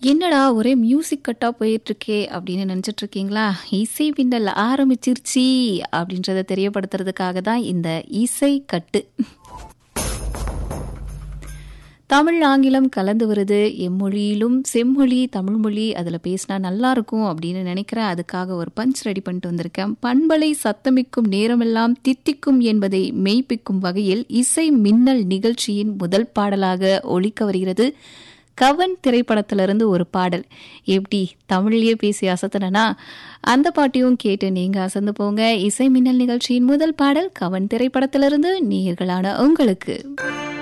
என்னடா ஒரே மியூசிக் கட்டா போயிட்டுருக்கே அப்படின்னு நினச்சிட்டு இருக்கீங்களா இசை பின்னல் ஆரம்பிச்சிருச்சு அப்படின்றத தெரியப்படுத்துறதுக்காக தான் இந்த இசை கட்டு தமிழ் ஆங்கிலம் கலந்து வருது எம்மொழியிலும் செம்மொழி தமிழ்மொழி அதில் பேசினா நல்லா இருக்கும் அப்படின்னு நினைக்கிறேன் அதுக்காக ஒரு பஞ்ச் ரெடி பண்ணிட்டு வந்திருக்கேன் பண்பலை சத்தமிக்கும் நேரமெல்லாம் தித்திக்கும் என்பதை மெய்ப்பிக்கும் வகையில் இசை மின்னல் நிகழ்ச்சியின் முதல் பாடலாக ஒழிக்க வருகிறது கவன் திரைப்படத்திலிருந்து ஒரு பாடல் எப்படி தமிழ்லயே பேசி அசத்தனா அந்த பாட்டையும் கேட்டு நீங்க அசந்து போங்க இசை மின்னல் நிகழ்ச்சியின் முதல் பாடல் கவன் திரைப்படத்திலிருந்து நேர்களான உங்களுக்கு